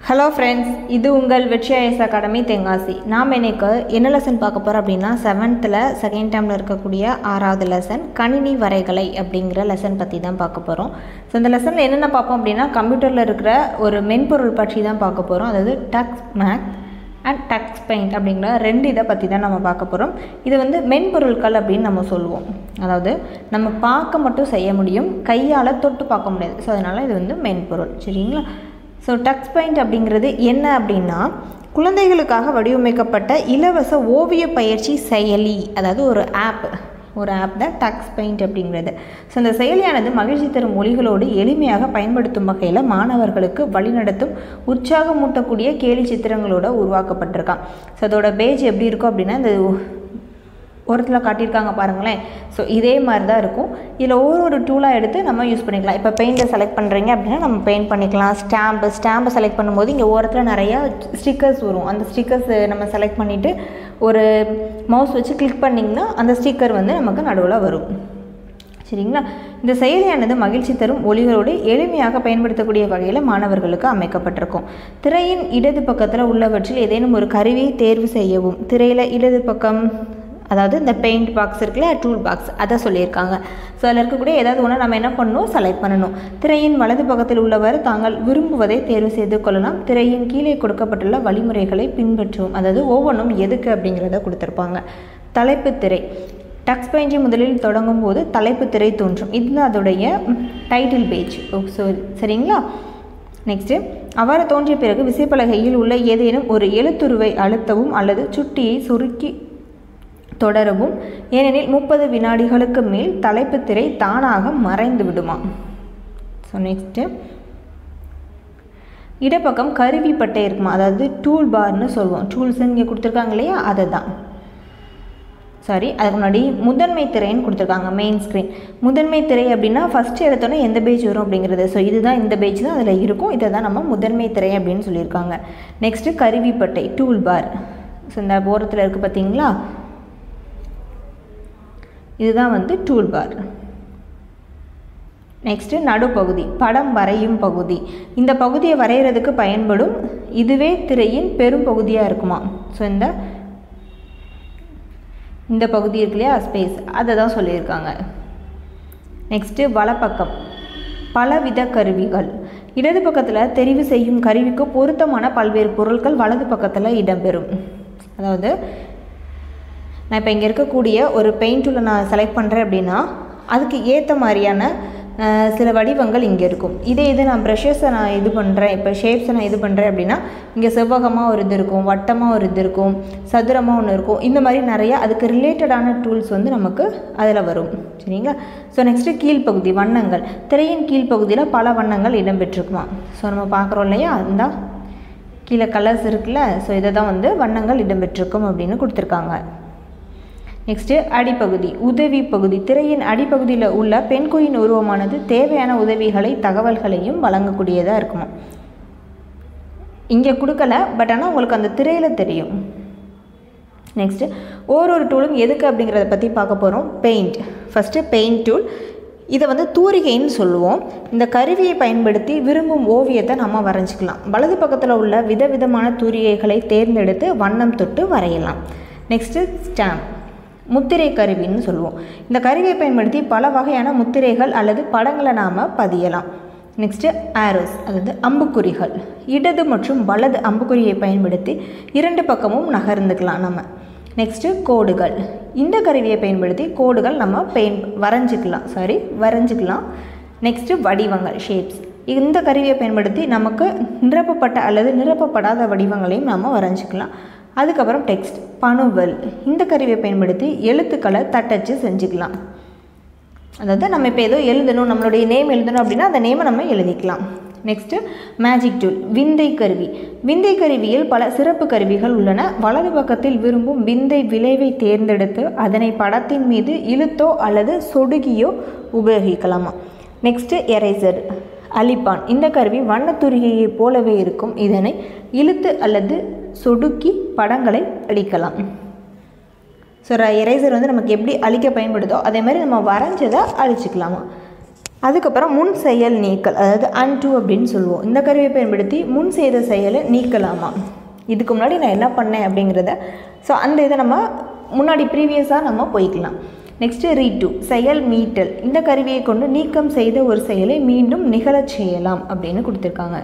hello friends இது உங்கள் வெற்றி ஐஎஸ் அகாடமி தென்காசி நாம் இன்னைக்கு என்ன லெசன் பார்க்க போகிறோம் அப்படின்னா செவன்த்தில் செகண்ட் டேர்மில் இருக்கக்கூடிய ஆறாவது லெசன் கணினி வரைகலை அப்படிங்கிற லெசன் பற்றி தான் பார்க்க போகிறோம் ஸோ இந்த லெசனில் என்னென்ன பார்ப்போம் அப்படின்னா கம்ப்யூட்டரில் இருக்கிற ஒரு மென்பொருள் பற்றி தான் பார்க்க போகிறோம் அதாவது Tux math and Tux paint அப்படிங்கிற ரெண்டு இதை பற்றி தான் நம்ம பார்க்க போகிறோம் இது வந்து மென்பொருட்கள் அப்படின்னு நம்ம சொல்லுவோம் அதாவது நம்ம பார்க்க மட்டும் செய்ய முடியும் கையால் தொட்டு பார்க்க முடியாது ஸோ அதனால் இது வந்து மென்பொருள் சரிங்களா ஸோ டக்ஸ் பெயிண்ட் அப்படிங்கிறது என்ன அப்படின்னா குழந்தைகளுக்காக வடிவமைக்கப்பட்ட இலவச ஓவிய பயிற்சி செயலி அதாவது ஒரு ஆப் ஒரு ஆப் தான் டக்ஸ் பெயிண்ட் அப்படிங்கிறது ஸோ இந்த செயலியானது மகிழ்ச்சி தரும் மொழிகளோடு எளிமையாக பயன்படுத்தும் வகையில் மாணவர்களுக்கு வழிநடத்தும் உற்சாகமூட்டக்கூடிய கேலி சித்திரங்களோட உருவாக்கப்பட்டிருக்கான் ஸோ அதோட பேஜ் எப்படி இருக்கும் அப்படின்னா இந்த ஓரத்தில் காட்டியிருக்காங்க பாருங்களேன் ஸோ இதே மாதிரி தான் இருக்கும் இதில் ஒரு ஒரு டூலாக எடுத்து நம்ம யூஸ் பண்ணிக்கலாம் இப்போ பெயிண்ட்டை செலக்ட் பண்ணுறீங்க அப்படின்னா நம்ம பெயிண்ட் பண்ணிக்கலாம் ஸ்டாம்பு ஸ்டாம்பை செலக்ட் பண்ணும்போது இங்கே ஓரத்தில் நிறையா ஸ்டிக்கர்ஸ் வரும் அந்த ஸ்டிக்கர்ஸ் நம்ம செலக்ட் பண்ணிவிட்டு ஒரு மவுஸ் வச்சு கிளிக் பண்ணிங்கன்னா அந்த ஸ்டிக்கர் வந்து நமக்கு நடுவில் வரும் சரிங்களா இந்த செயலியானது மகிழ்ச்சி தரும் ஒளிகளோடு எளிமையாக பயன்படுத்தக்கூடிய வகையில் மாணவர்களுக்கு அமைக்கப்பட்டிருக்கும் திரையின் இடது பக்கத்தில் உள்ளவற்றில் ஏதேனும் ஒரு கருவியை தேர்வு செய்யவும் திரையில் இடது பக்கம் அதாவது இந்த பெயிண்ட் பாக்ஸ் இருக்குல்ல டூல் பாக்ஸ் அதை சொல்லியிருக்காங்க ஸோ அதில் இருக்கக்கூடிய ஏதாவது ஒன்று நம்ம என்ன பண்ணணும் செலக்ட் பண்ணணும் திரையின் வலது பக்கத்தில் உள்ளவர் தாங்கள் விரும்புவதை தேர்வு செய்து கொள்ளலாம் திரையின் கீழே கொடுக்கப்பட்டுள்ள வழிமுறைகளை பின்பற்றவும் அதாவது ஒவ்வொன்றும் எதுக்கு அப்படிங்கிறத கொடுத்துருப்பாங்க தலைப்பு திரை டக்ஸ் பெயிண்டிங் முதலில் தொடங்கும் போது தலைப்பு திரை தோன்றும் இது அதோடைய டைட்டில் பேஜ் ஸோ சரிங்களா நெக்ஸ்ட்டு அவ்வாறு தோன்றிய பிறகு விசைப்பலகையில் உள்ள ஏதேனும் ஒரு எழுத்துருவை அழுத்தவும் அல்லது சுட்டியை சுருக்கி தொடரவும் ஏனெனில் முப்பது வினாடிகளுக்கு மேல் தலைப்பு திரை தானாக மறைந்து விடுமா ஸோ நெக்ஸ்ட்டு இடப்பக்கம் கருவி பட்டை இருக்குமா அதாவது டூல் பார்னு சொல்லுவோம் டூல்ஸ் இங்கே கொடுத்துருக்காங்க இல்லையா அதை தான் சாரி அதுக்கு முன்னாடி முதன்மை திரைன்னு கொடுத்துருக்காங்க மெயின் ஸ்க்ரீன் முதன்மை திரை அப்படின்னா ஃபஸ்ட்டு எடுத்தோன்னே எந்த பேஜ் வரும் அப்படிங்கிறது ஸோ இதுதான் இந்த பேஜ் தான் அதில் இருக்கும் இதை தான் நம்ம முதன்மை திரை அப்படின்னு சொல்லியிருக்காங்க நெக்ஸ்ட்டு கருவிப்பட்டை டூல் பார் ஸோ இந்த ஓரத்தில் இருக்குது பார்த்தீங்களா இதுதான் வந்து டூல் பார் நெக்ஸ்ட்டு நடுப்பகுதி படம் வரையும் பகுதி இந்த பகுதியை வரைகிறதுக்கு பயன்படும் இதுவே திரையின் பெரும் பகுதியாக இருக்குமா ஸோ இந்த இந்த பகுதி இருக்கு இல்லையா ஸ்பேஸ் அதை தான் சொல்லியிருக்காங்க நெக்ஸ்ட்டு வலப்பக்கம் பலவித கருவிகள் இடது பக்கத்தில் தெரிவு செய்யும் கருவிக்கு பொருத்தமான பல்வேறு பொருட்கள் வலது பக்கத்தில் இடம்பெறும் அதாவது நான் இப்போ இங்கே இருக்கக்கூடிய ஒரு பெயிண்ட் டூலை நான் செலக்ட் பண்ணுறேன் அப்படின்னா அதுக்கு ஏற்ற மாதிரியான சில வடிவங்கள் இங்கே இருக்கும் இதே இது நான் ப்ரஷஸை நான் இது பண்ணுறேன் இப்போ ஷேப்ஸை நான் இது பண்ணுறேன் அப்படின்னா இங்கே செவ்வகமாக ஒரு இது இருக்கும் வட்டமாக ஒரு இது இருக்கும் சதுரமாக ஒன்று இருக்கும் இந்த மாதிரி நிறையா அதுக்கு ரிலேட்டடான டூல்ஸ் வந்து நமக்கு அதில் வரும் சரிங்களா ஸோ நெக்ஸ்ட்டு கீழ்ப்பகுதி வண்ணங்கள் திரையின் கீழ்ப்பகுதியில் பல வண்ணங்கள் இடம்பெற்றிருக்குமா ஸோ நம்ம பார்க்குறோம் இல்லையா அந்த கீழே கலர்ஸ் இருக்குல்ல ஸோ இதை தான் வந்து வண்ணங்கள் இடம்பெற்றிருக்கும் அப்படின்னு கொடுத்துருக்காங்க நெக்ஸ்ட்டு அடிப்பகுதி உதவி பகுதி திரையின் அடிப்பகுதியில் உள்ள பெண்குயின் உருவமானது தேவையான உதவிகளை தகவல்களையும் வழங்கக்கூடியதாக இருக்குமா இங்கே கொடுக்கல பட் ஆனால் உங்களுக்கு அந்த திரையில் தெரியும் நெக்ஸ்ட்டு ஒரு டூலும் எதுக்கு அப்படிங்கிறத பற்றி பார்க்க போகிறோம் பெயிண்ட் ஃபஸ்ட்டு பெயிண்ட் டூல் இதை வந்து தூரிகைன்னு சொல்லுவோம் இந்த கருவியை பயன்படுத்தி விரும்பும் ஓவியத்தை நம்ம வரைஞ்சிக்கலாம் வலது பக்கத்தில் உள்ள விதவிதமான தூரிகைகளை தேர்ந்தெடுத்து வண்ணம் தொட்டு வரையலாம் நெக்ஸ்ட்டு ஸ்டாம்ப் முத்திரை கருவின்னு சொல்லுவோம் இந்த கருவியை பயன்படுத்தி பல வகையான முத்திரைகள் அல்லது படங்களை நாம் பதியலாம் நெக்ஸ்ட்டு ஆரோஸ் அதாவது அம்புக்குறிகள் இடது மற்றும் வலது அம்புக்குறியை பயன்படுத்தி இரண்டு பக்கமும் நகர்ந்துக்கலாம் நம்ம நெக்ஸ்ட்டு கோடுகள் இந்த கருவியை பயன்படுத்தி கோடுகள் நம்ம பெயிண்ட் வரைஞ்சிக்கலாம் சாரி வரைஞ்சிக்கலாம் நெக்ஸ்ட்டு வடிவங்கள் ஷேப்ஸ் இந்த கருவியை பயன்படுத்தி நமக்கு நிரப்பப்பட்ட அல்லது நிரப்பப்படாத வடிவங்களையும் நம்ம வரைஞ்சிக்கலாம் அதுக்கப்புறம் டெக்ஸ்ட் பணுவல் இந்த கருவியை பயன்படுத்தி எழுத்துக்களை தட்டச்சு செஞ்சுக்கலாம் அதாவது நம்ம இப்போ ஏதோ எழுதணும் நம்மளுடைய நேம் எழுதணும் அப்படின்னா அந்த நேமை நம்ம எழுதிக்கலாம் நெக்ஸ்ட்டு மேஜிக் டூல் விந்தை கருவி விந்தை கருவியில் பல சிறப்பு கருவிகள் உள்ளன வலது பக்கத்தில் விரும்பும் விந்தை விளைவை தேர்ந்தெடுத்து அதனை படத்தின் மீது இழுத்தோ அல்லது சொடுகியோ உபயோகிக்கலாமா நெக்ஸ்ட்டு எரேசர் அலிப்பான் இந்த கருவி வண்ணத்துரிகையைப் போலவே இருக்கும் இதனை இழுத்து அல்லது சொடுக்கி படங்களை அழிக்கலாம் ஸோ எரேசர் வந்து நமக்கு எப்படி அழிக்க பயன்படுதோ அதே மாதிரி நம்ம வரைஞ்சதை அழிச்சிக்கலாமா அதுக்கப்புறம் முன் செயல் நீக்கல் அதாவது அன்டு அப்படின்னு சொல்லுவோம் இந்த கருவியை பயன்படுத்தி முன் செய்த செயலை நீக்கலாமா இதுக்கு முன்னாடி நான் என்ன பண்ணேன் அப்படிங்கிறத ஸோ அந்த இதை நம்ம முன்னாடி ப்ரீவியஸாக நம்ம போய்க்கலாம் நெக்ஸ்ட்டு ரீடு செயல் மீட்டல் இந்த கருவியை கொண்டு நீக்கம் செய்த ஒரு செயலை மீண்டும் நிகழச் செய்யலாம் அப்படின்னு கொடுத்துருக்காங்க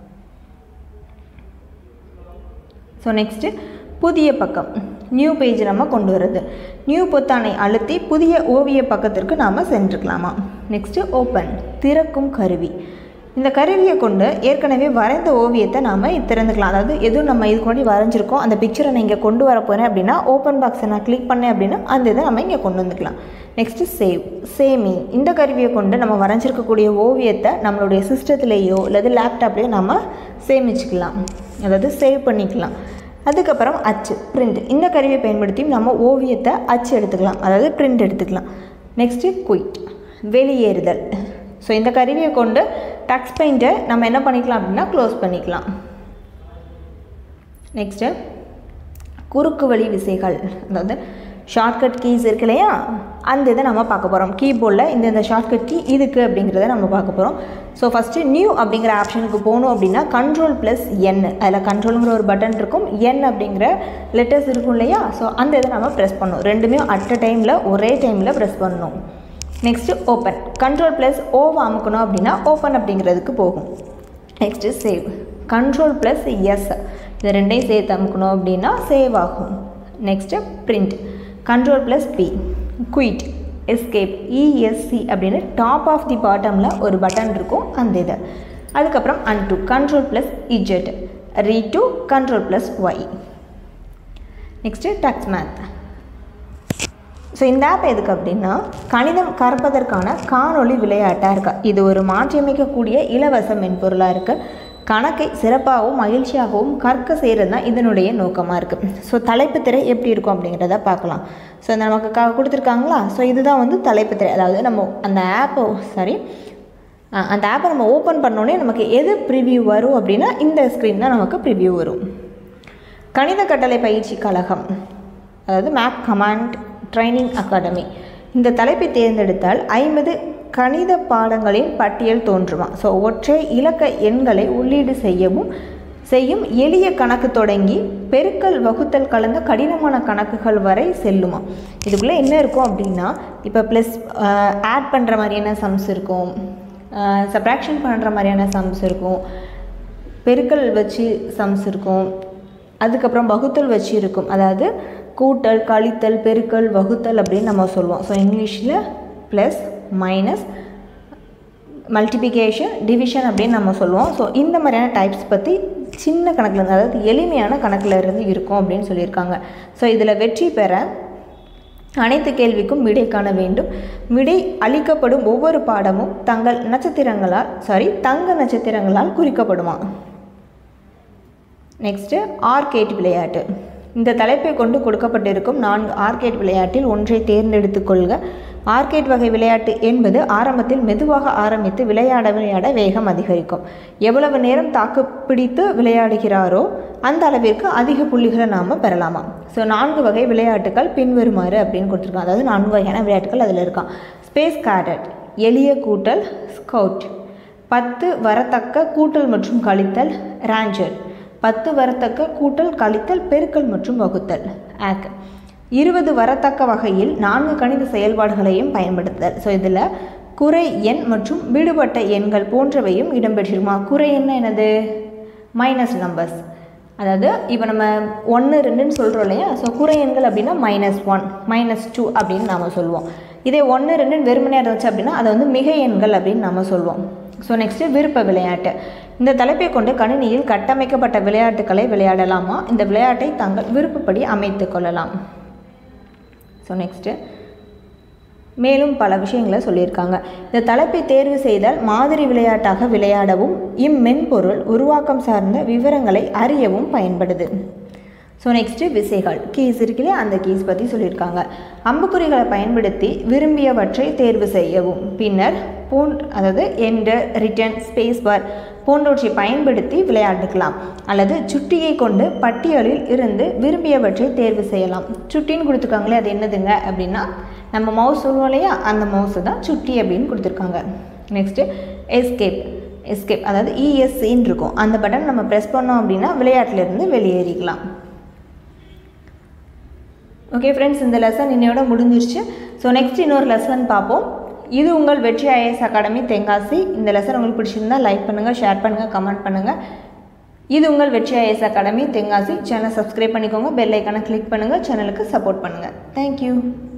ஸோ நெக்ஸ்ட்டு புதிய பக்கம் நியூ பேஜ் நம்ம கொண்டு வர்றது நியூ பொத்தானை அழுத்தி புதிய ஓவிய பக்கத்திற்கு நாம் சென்றுக்கலாமா நெக்ஸ்ட்டு ஓப்பன் திறக்கும் கருவி இந்த கருவியை கொண்டு ஏற்கனவே வரைந்த ஓவியத்தை நாம் திறந்துக்கலாம் அதாவது எதுவும் நம்ம இதுக்கு முன்னாடி வரைஞ்சிருக்கோம் அந்த பிக்சரை நான் இங்கே கொண்டு வர போகிறேன் அப்படின்னா ஓப்பன் பாக்ஸை நான் கிளிக் பண்ணேன் அப்படின்னா அந்த இதை நம்ம இங்கே கொண்டு வந்துக்கலாம் நெக்ஸ்ட்டு சேவ் சேமி இந்த கருவியை கொண்டு நம்ம வரைஞ்சிருக்கக்கூடிய ஓவியத்தை நம்மளுடைய சிஸ்டத்துலேயோ அல்லது லேப்டாப்லேயோ நம்ம சேமிச்சுக்கலாம் அதாவது சேவ் பண்ணிக்கலாம் அதுக்கப்புறம் அச்சு பிரிண்ட் இந்த கருவியை பயன்படுத்தியும் நம்ம ஓவியத்தை அச்சு எடுத்துக்கலாம் அதாவது பிரிண்ட் எடுத்துக்கலாம் நெக்ஸ்ட்டு குயிட் வெளியேறுதல் ஸோ இந்த கருவியை கொண்டு டக்ஸ் பெயிண்ட்டை நம்ம என்ன பண்ணிக்கலாம் அப்படின்னா க்ளோஸ் பண்ணிக்கலாம் நெக்ஸ்ட்டு குறுக்கு வழி விசைகள் அதாவது ஷார்ட்கட் கீஸ் இருக்கு இல்லையா அந்த இதை நம்ம பார்க்க போகிறோம் கீபோர்டில் இந்த இந்த ஷார்ட்கட் கீ இதுக்கு அப்படிங்கிறத நம்ம பார்க்க போகிறோம் ஸோ ஃபஸ்ட்டு நியூ அப்படிங்கிற ஆப்ஷனுக்கு போகணும் அப்படின்னா கண்ட்ரோல் ப்ளஸ் என் அதில் கண்ட்ரோலுங்கிற ஒரு பட்டன் இருக்கும் என் அப்படிங்கிற லெட்டர்ஸ் இருக்கும் இல்லையா ஸோ அந்த இதை நம்ம ப்ரெஸ் பண்ணணும் ரெண்டுமே அட் அ டைமில் ஒரே டைமில் ப்ரெஸ் பண்ணணும் நெக்ஸ்ட்டு ஓப்பன் கண்ட்ரோல் ப்ளஸ் ஓவை அமுக்கணும் அப்படின்னா ஓப்பன் அப்படிங்கிறதுக்கு போகும் next save control plus S இது ரெண்டையும் சேர்த்து அமுக்கணும் அப்படின்னா சேவ் ஆகும் next print control plus P quit escape ESC அப்படின்னு டாப் ஆஃப் தி பாட்டமில் ஒரு பட்டன் இருக்கும் அந்த இது அதுக்கப்புறம் undo control plus Z redo control plus Y next Tux math so இந்த ஆப் எதுக்கு அப்படின்னா கணிதம் கற்பதற்கான காணொளி விளையாட்டாக இருக்கா இது ஒரு மாற்றியமைக்கக்கூடிய இலவச மென்பொருளாக இருக்குது கணக்கை சிறப்பாகவும் மகிழ்ச்சியாகவும் கற்க செய்கிறது தான் இதனுடைய நோக்கமாக இருக்குது ஸோ தலைப்பு திரை எப்படி இருக்கும் அப்படிங்கிறத பார்க்கலாம் ஸோ இந்த நமக்கு க கொடுத்துருக்காங்களா ஸோ இதுதான் வந்து தலைப்பு திரை அதாவது நம்ம அந்த ஆப்பை சாரி அந்த ஆப்பை நம்ம ஓப்பன் பண்ணோடனே நமக்கு எது ப்ரிவ்யூ வரும் அப்படின்னா இந்த ஸ்க்ரீன் தான் நமக்கு ப்ரிவ்யூ வரும் கணித கட்டளை பயிற்சி கழகம் அதாவது மேப் கமாண்ட் ட்ரைனிங் அகாடமி இந்த தலைப்பை தேர்ந்தெடுத்தால் ஐம்பது கணித பாடங்களின் பட்டியல் தோன்றுமா ஸோ ஒற்றை இலக்க எண்களை உள்ளீடு செய்யவும் செய்யும் எளிய கணக்கு தொடங்கி பெருக்கல் வகுத்தல் கலந்த கடினமான கணக்குகள் வரை செல்லுமா இதுக்குள்ளே என்ன இருக்கும் அப்படின்னா இப்போ ப்ளஸ் ஆட் பண்ணுற மாதிரியான சம்ஸ் இருக்கும் சப்ராக்ஷன் பண்ணுற மாதிரியான சம்ஸ் இருக்கும் பெருக்கல் வச்சு சம்ஸ் இருக்கும் அதுக்கப்புறம் வகுத்தல் வச்சு இருக்கும் அதாவது கூட்டல் கழித்தல் பெருக்கல் வகுத்தல் அப்படின்னு நம்ம சொல்லுவோம் ஸோ இங்கிலீஷில் ப்ளஸ் மைனஸ் மல்டிபிகேஷன் டிவிஷன் அப்படின்னு நம்ம சொல்லுவோம் ஸோ இந்த மாதிரியான டைப்ஸ் பற்றி சின்ன கணக்கில் இருந்து அதாவது எளிமையான கணக்கில் இருந்து இருக்கும் அப்படின்னு சொல்லியிருக்காங்க ஸோ இதில் வெற்றி பெற அனைத்து கேள்விக்கும் விடை காண வேண்டும் விடை அளிக்கப்படும் ஒவ்வொரு பாடமும் தங்கள் நட்சத்திரங்களால் சாரி தங்க நட்சத்திரங்களால் குறிக்கப்படுமா நெக்ஸ்ட்டு ஆர்கேட் விளையாட்டு இந்த தலைப்பை கொண்டு கொடுக்கப்பட்டிருக்கும் நான்கு ஆர்கேட் விளையாட்டில் ஒன்றை தேர்ந்தெடுத்துக் கொள்க ஆர்கேட் வகை விளையாட்டு என்பது ஆரம்பத்தில் மெதுவாக ஆரம்பித்து விளையாட விளையாட வேகம் அதிகரிக்கும் எவ்வளவு நேரம் தாக்கு பிடித்து விளையாடுகிறாரோ அந்த அளவிற்கு அதிக புள்ளிகளை நாம் பெறலாமா ஸோ நான்கு வகை விளையாட்டுகள் பின்வருமாறு அப்படின்னு கொடுத்துருக்காங்க அதாவது நான்கு வகையான விளையாட்டுகள் அதில் இருக்கான் ஸ்பேஸ் கேடட் எளிய கூட்டல் ஸ்கவுட் பத்து வரத்தக்க கூட்டல் மற்றும் கழித்தல் ரேஞ்சர் பத்து வரத்தக்க கூட்டல் கழித்தல் பெருக்கல் மற்றும் வகுத்தல் ஆக் இருபது வரத்தக்க வகையில் நான்கு கணித செயல்பாடுகளையும் பயன்படுத்துதல் ஸோ இதில் குறை எண் மற்றும் விடுபட்ட எண்கள் போன்றவையும் இடம்பெற்றிருமா குறை என்ன என்னது மைனஸ் நம்பர்ஸ் அதாவது இப்போ நம்ம ஒன்று ரெண்டுன்னு சொல்கிறோம் இல்லையா ஸோ குறை எண்கள் அப்படின்னா மைனஸ் ஒன் மைனஸ் டூ அப்படின்னு நாம் சொல்லுவோம் இதே ஒன்று ரெண்டுன்னு வெறுமனையாக இருந்துச்சு அப்படின்னா அதை வந்து மிகை எண்கள் அப்படின்னு நம்ம சொல்லுவோம் ஸோ நெக்ஸ்ட்டு விருப்ப விளையாட்டு இந்த தலைப்பை கொண்டு கணினியில் கட்டமைக்கப்பட்ட விளையாட்டுகளை விளையாடலாமா இந்த விளையாட்டை தாங்கள் விருப்பப்படி அமைத்து கொள்ளலாம் ஸோ நெக்ஸ்ட்டு மேலும் பல விஷயங்களை சொல்லியிருக்காங்க இந்த தலைப்பை தேர்வு செய்தால் மாதிரி விளையாட்டாக விளையாடவும் இம்மென்பொருள் உருவாக்கம் சார்ந்த விவரங்களை அறியவும் பயன்படுது ஸோ நெக்ஸ்ட்டு விசைகள் கீஸ் இருக்குல்லையா அந்த கீஸ் பற்றி சொல்லியிருக்காங்க அம்புக்குறிகளை பயன்படுத்தி விரும்பியவற்றை தேர்வு செய்யவும் பின்னர் போன் அதாவது என்டர் ரிட்டன் ஸ்பேஸ் பார் போன்றவற்றை பயன்படுத்தி விளையாண்டுக்கலாம் அல்லது சுட்டியை கொண்டு பட்டியலில் இருந்து விரும்பியவற்றை தேர்வு செய்யலாம் சுட்டின்னு கொடுத்துருக்காங்களே அது என்னதுங்க அப்படின்னா நம்ம மவுஸ் சொல்லுவோம் இல்லையா அந்த மவுஸை தான் சுட்டி அப்படின்னு கொடுத்துருக்காங்க நெக்ஸ்ட்டு எஸ்கேப் எஸ்கேப் அதாவது இஎஸ்சின்னு இருக்கும் அந்த பட்டன் நம்ம ப்ரெஸ் பண்ணோம் அப்படின்னா விளையாட்டிலேருந்து வெளியேறிக்கலாம் ஓகே ஃப்ரெண்ட்ஸ் இந்த லெசன் இன்னையோட முடிஞ்சிருச்சு ஸோ நெக்ஸ்ட் இன்னொரு லெசன் பார்ப்போம் இது உங்கள் வெற்றி ஐஏஎஸ் அகாடமி தென்காசி இந்த லெசன் உங்களுக்கு பிடிச்சிருந்தா லைக் பண்ணுங்கள் ஷேர் பண்ணுங்கள் கமெண்ட் பண்ணுங்கள் இது உங்கள் Vetri IAS academy Tenkasi channel subscribe பண்ணிக்கோங்க பெல் ஐக்கானை கிளிக் பண்ணுங்கள் சேனலுக்கு சப்போர்ட் பண்ணுங்கள் தேங்க்யூ